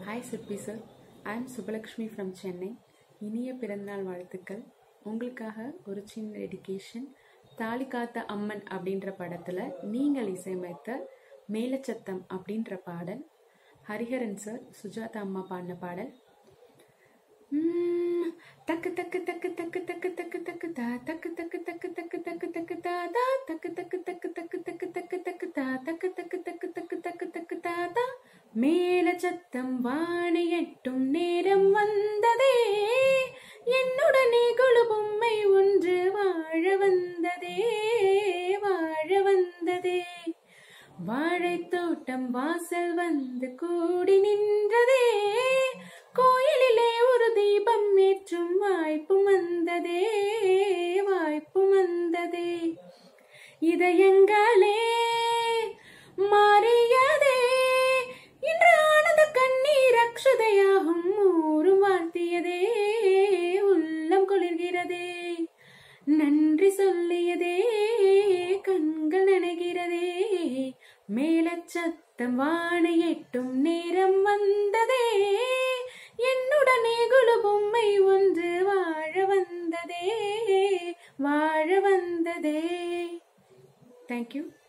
hi சிற்பி sir I am Subalakshmi from Chennai இனிய பிறந்தநாள் வாழ்த்துக்கள் உங்களுக்காக ஒரு சின்ன டெடிகேஷன் தாலி காத்த அம்மன் அப்படின்ற படத்தில் நீங்கள் இசையமைத்த மேலச்சத்தம் அப்படின்ற பாடல் ஹரிஹரன் சார் சுஜாதா அம்மா பாடின பாடல் ம், தக்கு தக்கு தக்கு தக்கு தக்கு தக்கு தக்கு தா தக்கு தக்கு தக்கு தக்கு தக்கு தக்கு தா தா தக்கு தக்கு தக்கு தக்கு தக்கு தக்கு தக்கு தா தக்கு தக்கு தக்கு தக்கு தக்கு தக்கு தா தா மேல சத்தம் வாணி எட்டும் நேரம் வந்ததே என்னுடனே குழு பொம்மை ஒன்று வாழ வந்ததே வாழ வந்ததே வாழைத் தோட்டம் வாசல் வந்து கூடி நின்றதே கோயிலிலே ஒரு தீபம் ஏற்றும் வாய்ப்பு வந்ததே வாய்ப்பு வந்ததே இதயங்களே மாறியதே இன்று ஆனந்த கண்ணீர் அக்ஷதையாகும் ஊரும் வாழ்த்தியதே உள்ளம் குளிர்கிறதே நன்றி சொல்லியதே கண்கள் நனைகிறதே மேலச்சத்தம் வானை எட்டும் நேரம் வந்ததே என்னுடனே குழு பொம்மை ஒன்று வாழ வந்ததே வாழ வந்ததே தேங்க்யூ